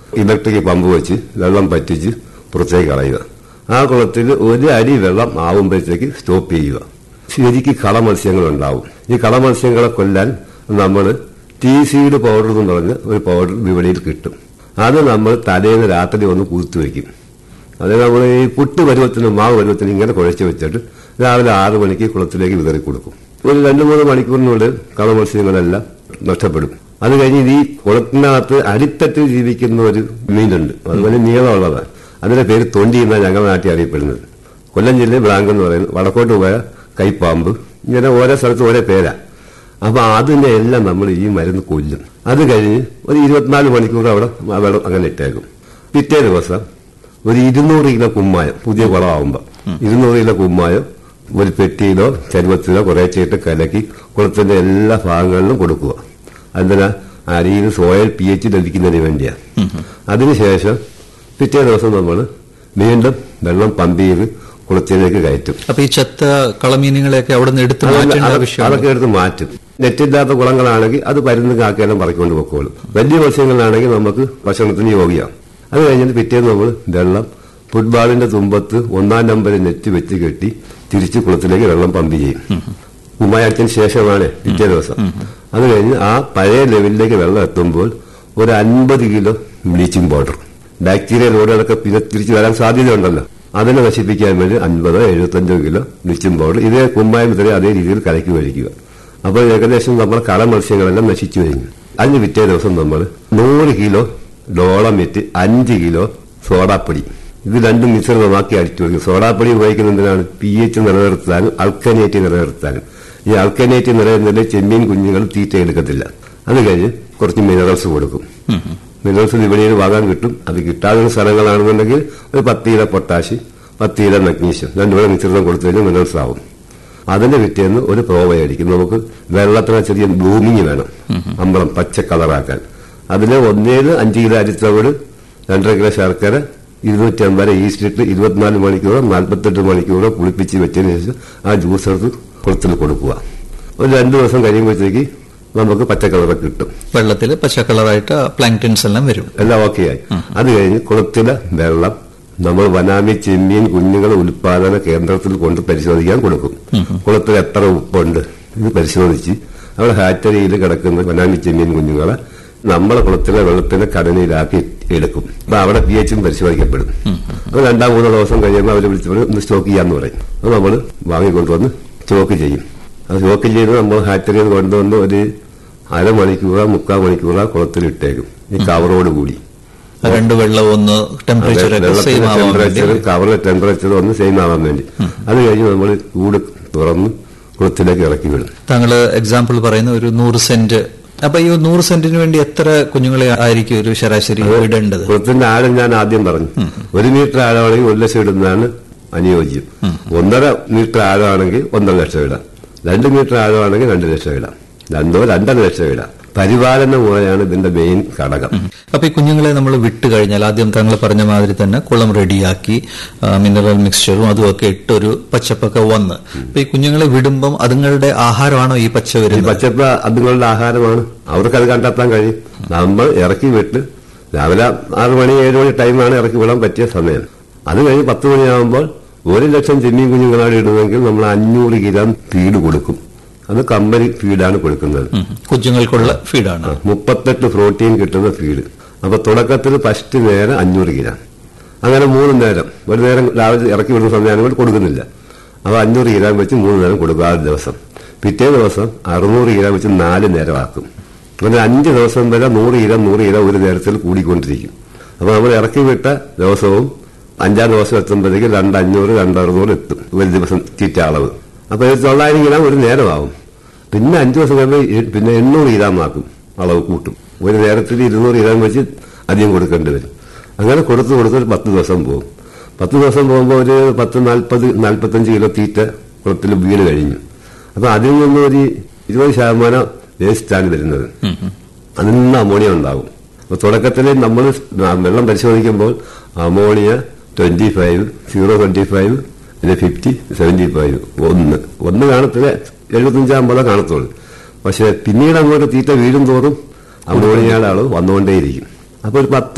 Electric pump വെച്ച് വെള്ളം പറ്റിച്ച് പുറത്തേക്ക് കളയുക ആ കുളത്തിൽ ഒരു അടി വെള്ളം ആവുമ്പോഴത്തേക്ക് സ്റ്റോപ്പ് ചെയ്യുക ശരിക്ക് കളമത്സ്യങ്ങൾ ഉണ്ടാവും ഈ കളമത്സ്യങ്ങളെ കൊല്ലാൻ നമ്മൾ ടീ സീഡ് പൗഡർ എന്ന് പറഞ്ഞ ഒരു പൗഡർ വിപണിയിൽ കിട്ടും അത് നമ്മൾ തലേന്ന് രാത്രി ഒന്ന് കുതിർത്ത് വെക്കും അത് നമ്മൾ ഈ പുട്ട് പരുവത്തിന് മാവ് പരുവത്തിന് ഇങ്ങനെ കുഴച്ച് വെച്ചിട്ട് രാവിലെ ആറ് മണിക്ക് കുളത്തിലേക്ക് വിതറി കൊടുക്കും ഒരു രണ്ട് മൂന്ന് മണിക്കൂറിനുള്ളിൽ കളമത്സ്യങ്ങളെല്ലാം നഷ്ടപ്പെടും അത് കഴിഞ്ഞ് ഈ കുളത്തിനകത്ത് അടിത്തട്ടിൽ ജീവിക്കുന്ന ഒരു മീനുണ്ട് അത് വലിയ നീളമുള്ളതാണ് അതിന്റെ പേര് തൊണ്ടി എന്നാണ് ഞങ്ങളുടെ നാട്ടിൽ അറിയപ്പെടുന്നത് കൊല്ലം ജില്ലയിൽ ബ്ലാങ്ക് എന്ന് പറയുന്നത് വടക്കോട്ട് പോയ കൈപ്പാമ്പ് ഇങ്ങനെ ഓരോ സ്ഥലത്ത് ഓരോ പേരാ അപ്പൊ അതിനെ എല്ലാം നമ്മൾ ഈ മരുന്ന് കൊല്ലും അത് കഴിഞ്ഞ് ഒരു ഇരുപത്തിനാല് മണിക്കൂർ അവിടെ ആ വെള്ളം അങ്ങനെ ഇട്ടേക്കും പിറ്റേ ദിവസം ഒരു ഇരുന്നൂറ് കിലോ കുമ്മായം പുതിയ കുളമാകുമ്പോൾ ഇരുന്നൂറ് കിലോ കുമ്മായം ഒരു പെട്ടിയിലോ ചരുവത്തിലോ കുറേശ്ശായിട്ട് കലക്കി കുളത്തിന്റെ എല്ലാ ഭാഗങ്ങളിലും കൊടുക്കുക അതിനാ അരിയിൽ സോയിൽ പി എച്ച് ലഭിക്കുന്നതിന് വേണ്ടിയാ അതിനുശേഷം പിറ്റേ ദിവസം നമ്മൾ വീണ്ടും വെള്ളം പമ്പ് ചെയ്ത് കുളത്തിലേക്ക് കയറ്റും അപ്പൊ ഈ ചത്ത കളമീനുകളെയൊക്കെ അവിടെ നിന്ന് എടുത്ത് അതല്ല, മാറ്റേണ്ട അത് ആവശ്യമാണ് അതൊക്കെ എടുത്ത് മാറ്റും നെറ്റില്ലാത്ത കുളങ്ങളാണെങ്കിൽ അത് പരുന്ന് കാക്കയെല്ലാം പറക്കൊണ്ട് പൊക്കോളും വലിയ മത്സ്യങ്ങളാണെങ്കിൽ നമുക്ക് ഭക്ഷണത്തിന് യോഗ്യമാണ് അത് കഴിഞ്ഞിട്ട് പിറ്റേന്ന് നമ്മൾ വെള്ളം ഫുട്ബോളിന്റെ തുമ്പത്ത് ഒന്നാം നമ്പർ നെറ്റ് വെച്ച് കെട്ടി തിരിച്ച് കുളത്തിലേക്ക് വെള്ളം പമ്പ് ചെയ്യും ഉമ്മയച്ചന് ശേഷമാണ് പിറ്റേ ദിവസം അത് കഴിഞ്ഞ് ആ പഴയ ലെവലിലേക്ക് വെള്ളം എത്തുമ്പോൾ ഒരു അൻപത് കിലോ ബ്ലീച്ചിങ് പൗഡർ ബാക്ടീരിയ ലോഡുകളൊക്കെ പിന്നെ തിരിച്ചു വരാൻ സാധ്യതയുണ്ടല്ലോ അതിനെ നശിപ്പിക്കാൻ വേണ്ടി അൻപതോ എഴുപത്തഞ്ചോ കിലോ ബ്ലീച്ചിങ് പൗഡർ ഇതേ കുമ്മായം ഇത്രയും അതേ രീതിയിൽ കലക്കി കഴിക്കുക അപ്പോൾ ഏകദേശം നമ്മുടെ കള മത്സ്യങ്ങളെല്ലാം നശിച്ചു കഴിഞ്ഞു അതിന് പിറ്റേ ദിവസം നമ്മൾ നൂറ് കിലോ ഡോളം വിറ്റ് അഞ്ച് കിലോ സോഡാപ്പൊടി ഇത് രണ്ടും മിശ്രിതമാക്കി അടിച്ചു കൊടുക്കും സോഡാപ്പൊടി ഉപയോഗിക്കുന്നത് എന്തിനാണ് പി എച്ച് നിലനിർത്താനും അൾക്കനേറ്റ് നിലനിർത്താനും ഈ അൾക്കനേറ്റ് നിലനിർത്തുന്നതിൽ ചെമ്മീൻ കുഞ്ഞുങ്ങൾ തീറ്റ എടുക്കത്തില്ല അത് കഴിഞ്ഞ് കുറച്ച് മിനറൽസ് കൊടുക്കും മിനറൽസ് വിപണിയിൽ വാങ്ങാൻ കിട്ടും അത് കിട്ടാവുന്ന സ്ഥലങ്ങളാണെന്നുണ്ടെങ്കിൽ ഒരു പത്ത് കിലോ പൊട്ടാഷ് പത്ത് കിലോ മഗ്നീഷ്യം രണ്ടുപേരെ മിശ്രിതം കൊടുത്തു കഴിഞ്ഞാൽ മിനറൽസ് ആവും അതിന്റെ പിറ്റേന്ന് ഒരു പ്രോവയടിക്കും നമുക്ക് വെള്ളത്തിന് ചെറിയ ബ്ലൂമിങ് വേണം അമ്പളം പച്ച കളറാക്കാൻ അതിന് ഒന്നേല് അഞ്ച് കിലോ അരിത്തവിട് രണ്ടര കിലോ ശർക്കര ഇരുന്നൂറ്റി അമ്പത് ഈസ്റ്റ് ഇട്ട് ഇരുപത്തിനാല് മണിക്കൂറോ നാൽപ്പത്തെട്ട് മണിക്കൂറോ പുളിപ്പിച്ച് വെച്ചതിന് ശേഷം ആ ജ്യൂസ് എടുത്ത് കുളത്തിൽ കൊടുക്കുക ഒരു രണ്ടു ദിവസം കഴിയുമ്പോഴത്തേക്ക് നമുക്ക് പച്ച കളറൊക്കെ കിട്ടും വെള്ളത്തിൽ പച്ച കളറായിട്ട് പ്ലാങ്ടൻസ് എല്ലാം വരും എല്ലാം ഓക്കെ ആയി അത് കഴിഞ്ഞ് കുളത്തിലെ വെള്ളം നമ്മൾ വനാമി ചെമ്മീൻ കുഞ്ഞുങ്ങൾ ഉൽപാദന കേന്ദ്രത്തിൽ കൊണ്ട് പരിശോധിക്കാൻ കൊടുക്കും കുളത്തിൽ എത്ര ഉപ്പുണ്ട് ഇത് പരിശോധിച്ച് അവിടെ ഹാറ്ററിയിൽ കിടക്കുന്ന വനാമി ചെമ്മീൻ കുഞ്ഞുങ്ങളെ നമ്മളെ കുളത്തിലെ വെള്ളത്തിന്റെ ഘടനയിലാക്കി എടുക്കും അപ്പൊ അവിടെ പി എച്ചും പരിശോധിക്കപ്പെടും അപ്പൊ രണ്ടാം മൂന്നോ ദിവസം കഴിയുമ്പോൾ അവർ വിളിച്ചപ്പോൾ ഒന്ന് സ്റ്റോക്ക് ചെയ്യാന്ന് പറയും അത് നമ്മൾ വാങ്ങിക്കൊണ്ടുവന്ന് സ്റ്റോക്ക് ചെയ്യും അത് സ്റ്റോക്ക് ചെയ്ത് നമ്മൾ ഹാറ്ററിയിൽ കൊണ്ടുവന്ന് ഒരു അരമണിക്കൂറോ മുക്കാൽ മണിക്കൂറോ കുളത്തിൽ ഇട്ടേക്കും ഈ കവറോട് കൂടി ആ രണ്ട് വെള്ളം ഒന്ന് ടെമ്പറേച്ചർ ഒക്കെ സെയിം ആവാൻ വേണ്ടി ടെമ്പറേച്ചർ കവറിലെ ടെമ്പറേച്ചർ ഒന്ന് സെയിം ആവാൻ വേണ്ടി അത് കഴിഞ്ഞ് നമ്മൾ കൂട് തുറന്ന് കുളത്തിലേക്ക് ഇറക്കി വിടും താങ്കൾ എക്സാമ്പിൾ പറയുന്ന ഒരു നൂറ് സെന്റ് അപ്പൊ ഈ നൂറ് സെന്റിന് വേണ്ടി എത്ര കുഞ്ഞുങ്ങളെ ആയിരിക്കും ഒരു ശരാശരി ഇടേണ്ടത് കുളത്തിന്റെ ആഴം ഞാൻ ആദ്യം പറഞ്ഞു ഒരു മീറ്റർ ആഴമാണെങ്കിൽ ഒരു ലക്ഷം ഇടുന്നതാണ് അനുയോജ്യം ഒന്നര മീറ്റർ ആഴമാണെങ്കിൽ ഒന്നര ലക്ഷം ഇടാം രണ്ട് മീറ്റർ ആഴമാണെങ്കിൽ രണ്ട് ലക്ഷം ഇടാം രണ്ടോ രണ്ടര ലക്ഷം ഇടാം പരിപാലന മുറയാണ് ഇതിന്റെ മെയിൻ ഘടകം അപ്പൊ ഈ കുഞ്ഞുങ്ങളെ നമ്മൾ വിട്ട് കഴിഞ്ഞാൽ ആദ്യം താങ്കൾ പറഞ്ഞ മാതിരി തന്നെ കുളം റെഡിയാക്കി ആ, മിനറൽ മിക്സ്ചറും അതുമൊക്കെ ഇട്ട് ഒരു പച്ചപ്പൊക്കെ വന്ന് അപ്പൊ ഈ കുഞ്ഞുങ്ങളെ വിടുമ്പം അതുങ്ങളുടെ ആഹാരമാണോ ഈ പച്ച ഈ വരുന്നത് പച്ചപ്പ് അതുങ്ങളുടെ ആഹാരമാണ് അവർക്കത് കണ്ടെത്താൻ കഴിയും നമ്മൾ ഇറക്കി വിട്ട് രാവിലെ ആറ് മണി ഏഴ് മണി ടൈമാണ് ഇറക്കി വിടാൻ പറ്റിയ സമയം അത് കഴിഞ്ഞ് പത്ത് മണിയാകുമ്പോൾ ഒരു ലക്ഷം ചെമ്മീൻ കുഞ്ഞുങ്ങളാണ് ഇടുന്നതെങ്കിൽ നമ്മൾ അഞ്ഞൂറ് ഗ്രാം ഫീഡ് കൊടുക്കും അത് കമ്പനി ഫീഡാണ് കൊടുക്കുന്നത് ഉം. കുഞ്ഞുങ്ങൾക്കുള്ള ഫീഡാണ് മുപ്പത്തെട്ട് പ്രോട്ടീൻ കിട്ടുന്ന ഫീഡ് അപ്പൊ തുടക്കത്തിൽ ഫസ്റ്റ് നേരം അഞ്ഞൂറ് ഗ്രാം അങ്ങനെ മൂന്ന് നേരം ഒരു നേരം രാവിലെ ഇറക്കി വിടുന്ന സമയമാണെങ്കിൽ കൊടുക്കുന്നില്ല അപ്പൊ അഞ്ഞൂറ് ഗ്രാം വെച്ച് മൂന്ന് നേരം കൊടുക്കും ആ ഒരു ദിവസം പിറ്റേ ദിവസം അറുന്നൂറ് ഗ്രാം വെച്ച് നാല് നേരം ആക്കും അങ്ങനെ അഞ്ച് ദിവസം വരെ നൂറ് ഗ്രാം നൂറ് ഗ്രാം ഒരു നേരത്തിൽ കൂടിക്കൊണ്ടിരിക്കും അപ്പൊ നമ്മൾ ഇറക്കി വിട്ട ദിവസവും അഞ്ചാം ദിവസം എത്തുമ്പോഴത്തേക്ക് രണ്ട് അഞ്ഞൂറ് രണ്ട് അറുന്നൂറ് എത്തും ഒരു ദിവസം തീറ്റ അളവ് അപ്പൊ ഇത് തൊള്ളായിരം ഗ്രാം ഒരു നേരമാവും പിന്നെ അഞ്ചു ദിവസം കഴിയുമ്പോൾ എ- പിന്നെ എണ്ണൂറ് ഗ്രാം ആക്കും അളവ് കൂട്ടും ഒരു നേരത്തിൽ ഇരുന്നൂറ് ഗ്രാം വെച്ച് അധികം കൊടുക്കേണ്ടി വരും അങ്ങനെ കൊടുത്ത് കൊടുത്ത് ഒരു പത്ത് ദിവസം പോകും പത്ത് ദിവസം പോകുമ്പോൾ ഒരു പത്ത് നാൽപ്പത് നാൽപ്പത്തഞ്ച് കിലോ തീറ്റ കുളത്തിൽ വീണ് കഴിഞ്ഞു അപ്പൊ അതിൽ നിന്ന് ഒരു ഇരുപത് ശതമാനം വേസ്റ്റാണ് വരുന്നത് അതിൽ നിന്ന് അമോണിയ ഉണ്ടാകും അപ്പൊ തുടക്കത്തിൽ നമ്മൾ വെള്ളം പരിശോധിക്കുമ്പോൾ ammonia twenty five zero twenty five പിന്നെ ഫിഫ്റ്റി സെവന്റി ഫൈവ് ഒന്ന് ഒന്ന് കാണത്തില്ല എഴുപത്തഞ്ച് അമ്പതോ കാണത്തുള്ളൂ പക്ഷെ പിന്നീട് അങ്ങോട്ട് തീറ്റ വീഴും തോറും അമോണിയയുടെ അളവ് വന്നുകൊണ്ടേയിരിക്കും അപ്പൊ ഒരു പത്ത്